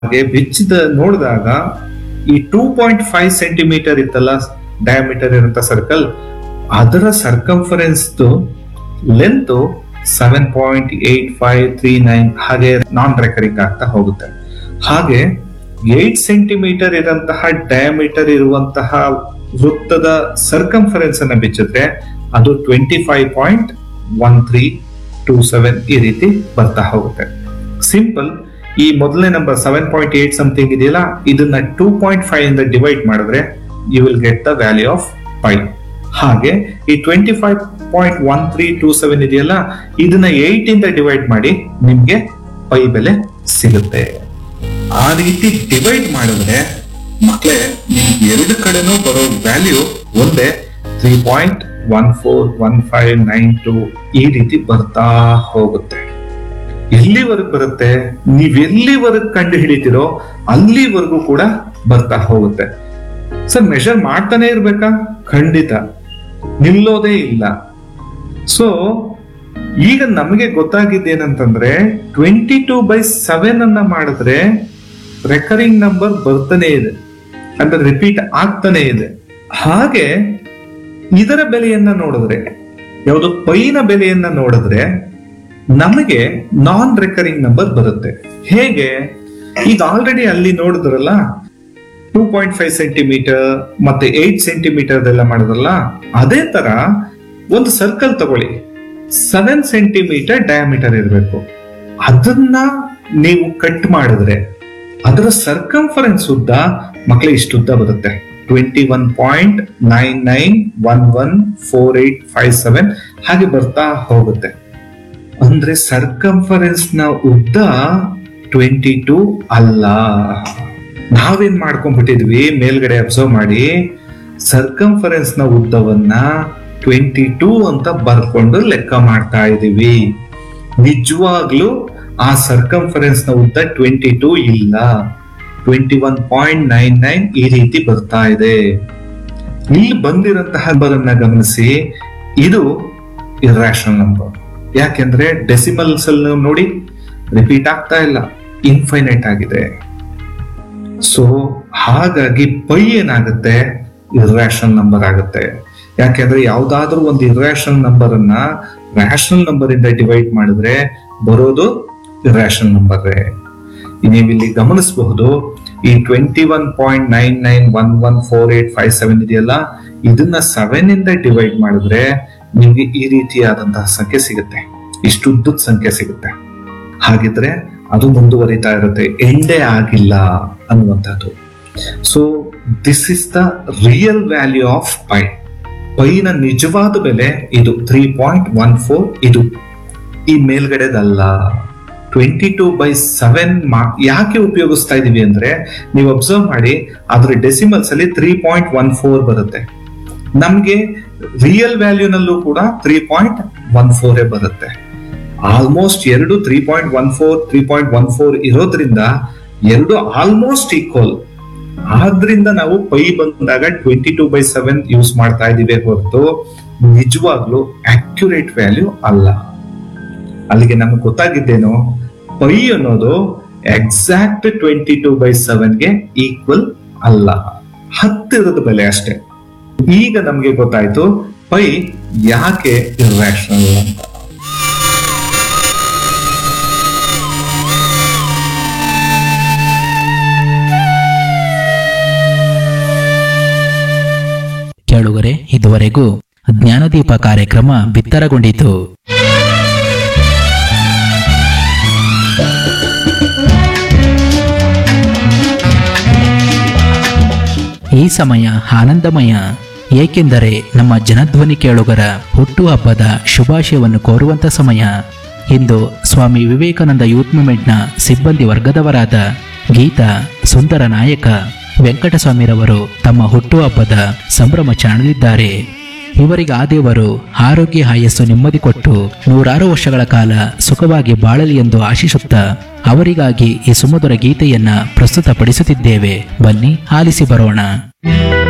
ಹಾಗೆ ಬಿಚ್ಚಿದ ನೋಡಿದಾಗ ಈ ಟೂ ಪಾಯಿಂಟ್ ಫೈವ್ ಸೆಂಟಿಮೀಟರ್ ಇತ್ತಲ್ಲ ಡಯಾಮೀಟರ್ ಇರುವಂತ ಸರ್ಕಲ್ ಅದರ circumference length seven point eight five three nine ಹಾಗೆ ನಾನ್ ರೆಕರಿಂಗ್ ಆಗ್ತಾ ಹೋಗುತ್ತೆ ಹಾಗೆ ಏಟ್ ಸೆಂಟಿಮೀಟರ್ ಇರುವಂತಹ ಡಯಾಮೀಟರ್ ಇರುವಂತಹ ವೃತ್ತದ ಸರ್ಕಂಫರೆನ್ಸ್ ಅನ್ನ ಬಿಚ್ಚಿದ್ರೆ ಅದು twenty five point one three two seven ಈ ರೀತಿ ಬರ್ತಾ ಹೋಗುತ್ತೆ ಸಿಂಪಲ್ ಈ ಮೊದಲನೇ number seven point eight something ಇದೆಯಲ್ಲ ಇದನ್ನ ಟೂ ಪಾಯಿಂಟ್ ಫೈವ್ ಇಂದ ಡಿವೈಡ್ ಮಾಡಿದ್ರೆ you will get the value of pi ಹಾಗೆ ಈ twenty five point one three two seven ಇದೆಯಲ್ಲ ಇದನ್ನ ಏಟ್ ಇಂದ ಡಿವೈಡ್ ಮಾಡಿ ನಿಮ್ಗೆ ಪೈ ಬೆಲೆ ಸಿಗುತ್ತೆ ಆ ರೀತಿ ಡಿವೈಡ್ ಮಾಡಿದ್ರೆ ಮಕ್ಕಳೇ ನಿಮ್ಗೆ ಎರಡು ಕಡೆನೂ ಬರೋ ವ್ಯಾಲ್ಯೂ ಒಂದೇ three point one four one five nine two ಈ ರೀತಿ ಬರ್ತಾ ಹೋಗುತ್ತೆ ಎಲ್ಲಿವರೆಗೂ ಬರುತ್ತೆ ನೀವ್ ಎಲ್ಲಿವರೆಗೂ ಕಂಡು ಹಿಡಿತೀರೋ ಅಲ್ಲಿವರೆಗೂ ಕೂಡ ಬರ್ತಾ ಹೋಗುತ್ತೆ ಸರ್ ಮೆಷರ್ ಮಾಡ್ತಾನೆ ಇರ್ಬೇಕಾ ಖಂಡಿತ ನಿಲ್ಲೋದೇ ಇಲ್ಲ ಸೊ ಈಗ ನಮಗೆ ಗೊತ್ತಾಗಿದ್ದೇನಂತಂದ್ರೆ ಟ್ವೆಂಟಿ ಟೂ ಬೈ ಸೆವೆನ್ ಅನ್ನ ಮಾಡಿದ್ರೆ ರೆಕರಿಂಗ್ ನಂಬರ್ ಬರ್ತಾನೆ ಇದೆ ಅಂದ್ರೆ ರಿಪೀಟ್ ಆಗ್ತಾನೆ ಇದೆ ಹಾಗೆ ಇದರ ಬೆಲೆಯನ್ನ ನೋಡಿದ್ರೆ ಯಾವುದು ಪೈನ ಬೆಲೆಯನ್ನ ನೋಡಿದ್ರೆ ನಮಗೆ ನಾನ್ ರೆಕರಿಂಗ್ ನಂಬರ್ ಬರುತ್ತೆ ಹೇಗೆ ಈಗ ಆಲ್ರೆಡಿ ಅಲ್ಲಿ ನೋಡಿದ್ರಲ್ಲ ಟೂ ಪಾಯಿಂಟ್ ಫೈವ್ ಸೆಂಟಿಮೀಟರ್ ಮತ್ತೆ ಏಟ್ ಸೆಂಟಿಮೀಟರ್ ಎಲ್ಲ ಮಾಡಿದ್ರಲ್ಲ ಅದೇ ತರ ಒಂದು ಸರ್ಕಲ್ ತಗೊಳ್ಳಿ ಸೆವೆನ್ ಸೆಂಟಿಮೀಟರ್ ಡಯಾಮೀಟರ್ ಇರಬೇಕು ಅದನ್ನ ನೀವು ಕಟ್ ಮಾಡಿದ್ರೆ ಅದರ ಸರ್ಕಂಫರೆನ್ಸ್ ಉದ್ದ ಮಕ್ಕಳಿಗೆ ಇಷ್ಟು ಉದ್ದ ಬರುತ್ತೆ twenty one point nine nine one one four eight five seven ಹಾಗೆ ಬರ್ತಾ ಹೋಗುತ್ತೆ ಅಂದ್ರೆ ಸರ್ಕಂಫರೆನ್ಸ್ ನ ಉದ್ದ ಟ್ವೆಂಟಿ ಟೂ ಅಲ್ಲ ನಾವೇನ್ ಮಾಡ್ಕೊಂಡ್ಬಿಟ್ಟಿದ್ವಿ ಮೇಲ್ಗಡೆ ಅಬ್ಸರ್ವ್ ಮಾಡಿ ಸರ್ಕಂಫರೆನ್ಸ್ ನ ಉದ್ದವನ್ನ ಟ್ವೆಂಟಿ ಟೂ ಅಂತ ಬರ್ಕೊಂಡು ಲೆಕ್ಕ ಮಾಡ್ತಾ ಇದೀವಿ ನಿಜವಾಗ್ಲೂ ಆ ಸರ್ಕಂಫರೆನ್ಸ್ ನ ಉದ್ದ ಟ್ವೆಂಟಿ ಟೂ ಇಲ್ಲ twenty one point nine nine ಈ ರೀತಿ ಬರ್ತಾ ಇದೆ ಇಲ್ಲಿ ಬಂದಿರಂತಹ ನಂಬರನ್ನ ಗಮನಿಸಿ ಇದು ಇರ್ರಾಷನಲ್ ನಂಬರ್ ಯಾಕೆಂದ್ರೆ ಡೆಸಿಮಲ್ಸ್ ಅಲ್ಲಿ ನೀವು ನೋಡಿ ರಿಪೀಟ್ ಆಗ್ತಾ ಇಲ್ಲ ಇನ್ಫೈನೈಟ್ ಆಗಿದೆ ಸೊ ಹಾಗಾಗಿ ಪೈ ಏನಾಗುತ್ತೆ ಇರ್ರಾಷನಲ್ ನಂಬರ್ ಆಗುತ್ತೆ ಯಾಕೆಂದ್ರೆ ಯಾವ್ದಾದ್ರೂ ಒಂದು ಇರ್ರಾಷನಲ್ ನಂಬರ್ ಅನ್ನ ರ್ಯಾಷನಲ್ ನಂಬರ್ ಇಂದ ಡಿವೈಡ್ ಮಾಡಿದ್ರೆ ಬರೋದು ಇರ್ರಾಷನಲ್ ನಂಬರ್ ನೀವಿಲ್ಲಿ ಗಮನಿಸಬಹುದು ಈ twenty one point nine nine one one four eight five seven ಇದೆಯಲ್ಲ ಇದನ್ನ ಸೆವೆನ್ ಇಂದ ಡಿವೈಡ್ ಮಾಡಿದ್ರೆ ನಿಮ್ಗೆ ಈ ರೀತಿಯಾದಂತಹ ಸಂಖ್ಯೆ ಸಿಗುತ್ತೆ ಇಷ್ಟು ಉದ್ದದ ಸಂಖ್ಯೆ ಸಿಗುತ್ತೆ ಹಾಗಿದ್ರೆ ಅದು ಮುಂದುವರಿತಾ ಇರುತ್ತೆ ಎಂಡೇ ಆಗಿಲ್ಲ ಅನ್ನುವಂಥದ್ದು so this is the real value of pi ಪೈನ ನಿಜವಾದ ಬೆಲೆ ಇದು ತ್ರೀ ಪಾಯಿಂಟ್ ಒನ್ ಫೋರ್ ಇದು ಈ ಮೇಲ್ಗಡೆದಲ್ಲ ಟ್ವೆಂಟಿ ಟೂ ಬೈ ಸೆವೆನ್ ಮಾ ಯಾಕೆ ಉಪಯೋಗಿಸ್ತಾ ಇದೀವಿ ಅಂದ್ರೆ ನೀವು ಅಬ್ಸರ್ವ್ ಮಾಡಿ ಅದ್ರ ಡೆಸಿಮಲ್ಸ್ ಅಲ್ಲಿ ತ್ರೀ ಪಾಯಿಂಟ್ ಒನ್ ಫೋರ್ ಬರುತ್ತೆ ನಮ್ಗೆ ರಿಯಲ್ ವ್ಯಾಲ್ಯೂನಲ್ಲೂ ಕೂಡ ತ್ರೀ ಪಾಯಿಂಟ್ ಒನ್ ಫೋರೇ ಬರುತ್ತೆ ಆಲ್ಮೋಸ್ಟ್ ಎರಡು three point one four three point one four ಇರೋದ್ರಿಂದ ಎರಡು ಆಲ್ಮೋಸ್ಟ್ ಈಕ್ವಲ್ ಆದ್ರಿಂದ ನಾವು ಪೈ ಬಂದಾಗ twenty two by seven use ಮಾಡ್ತಾ ಇದೀವಿ ಹೊರತು ನಿಜವಾಗ್ಲೂ ಅಕ್ಯುರೇಟ್ ವ್ಯಾಲ್ಯೂ ಅಲ್ಲ ಅಲ್ಲಿಗೆ ನಮ್ಗೆ ಗೊತ್ತಾಗಿದ್ದೇನು ಪೈ ಅನ್ನೋದು ಎಕ್ಸಾಕ್ಟ್ ಟ್ವೆಂಟಿ ಟೂ ಬೈ ಸೆವೆನ್ಗೆ ಈಕ್ವಲ್ ಅಲ್ಲ ಹತ್ತಿರದ ಬೆಲೆ ಅಷ್ಟೇ ಈಗ ನಮ್ಗೆ ಗೊತ್ತಾಯ್ತು ಪೈ ಯಾಕೆ ಇರ್ರಾಷನಲ್ ಅಂತ ಕೇಳುಗರೆ ಇದುವರೆಗೂ ಜ್ಞಾನದೀಪ ಕಾರ್ಯಕ್ರಮ ಬಿತ್ತರಗೊಂಡಿತು ಈ ಸಮಯ ಆನಂದಮಯ ಏಕೆಂದರೆ ನಮ್ಮ ಜನಧ್ವನಿ ಕೇಳುಗರ ಹುಟ್ಟುಹಬ್ಬದ ಶುಭಾಶಯವನ್ನು ಕೋರುವಂತ ಸಮಯ ಇಂದು ಸ್ವಾಮಿ ವಿವೇಕಾನಂದ ಯೂತ್ ಮೂವ್ಮೆಂಟ್ನ ಸಿಬ್ಬಂದಿ ವರ್ಗದವರಾದ ಗೀತಾ ಸುಂದರ ನಾಯಕ ವೆಂಕಟಸ್ವಾಮಿರವರು ತಮ್ಮ ಹುಟ್ಟುಹಬ್ಬದ ಸಂಭ್ರಮ ಚಾಣಲಿದ್ದಾರೆ ಇವರಿಗೆ ಆ ದೇವರು ಆರೋಗ್ಯ ಆಯಸ್ಸು ನೆಮ್ಮದಿ ಕೊಟ್ಟು ನೂರಾರು ವರ್ಷಗಳ ಕಾಲ ಸುಖವಾಗಿ ಬಾಳಲಿ ಎಂದು ಆಶಿಸುತ್ತಾ ಅವರಿಗಾಗಿ ಈ ಸುಮಧುರ ಗೀತೆಯನ್ನ ಪ್ರಸ್ತುತಪಡಿಸುತ್ತಿದ್ದೇವೆ ಬನ್ನಿ ಆಲಿಸಿ ಬರೋಣ